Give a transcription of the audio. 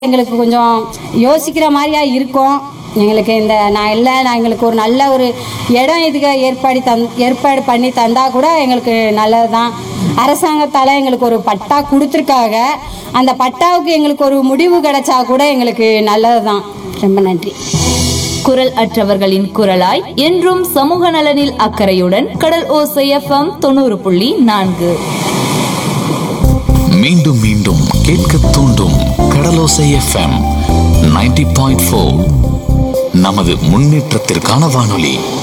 எங்களுக்கு கொஞ்சம் யோசிக்கிற மாதிரியா இருக்கும் எங்களுக்கு இந்த நான் இல்லை நான் எங்களுக்கு ஒரு நல்ல ஒரு இடம் இதுக்கு ஏற்பாடு தந் ஏற்பாடு பண்ணி தந்தா கூட எங்களுக்கு நல்லது தான் அரசாங்கத்தால் எங்களுக்கு ஒரு பட்டா கொடுத்துருக்காங்க அந்த பட்டாவுக்கு எங்களுக்கு ஒரு முடிவு கிடைச்சா கூட எங்களுக்கு நல்லது தான் ரொம்ப நன்றி குரல் அற்றவர்களின் குரலாய் என்றும் சமூக நலனில் அக்கறையுடன் கடல் ஓசை எஃப்எம் தொண்ணூறு புள்ளி நான்கு மீண்டும் மீண்டும் கேட்க தூண்டும் கடலோசை எஃப்எம் 90.4 பாயிண்ட் நமது முன்னேற்றத்திற்கான வானொலி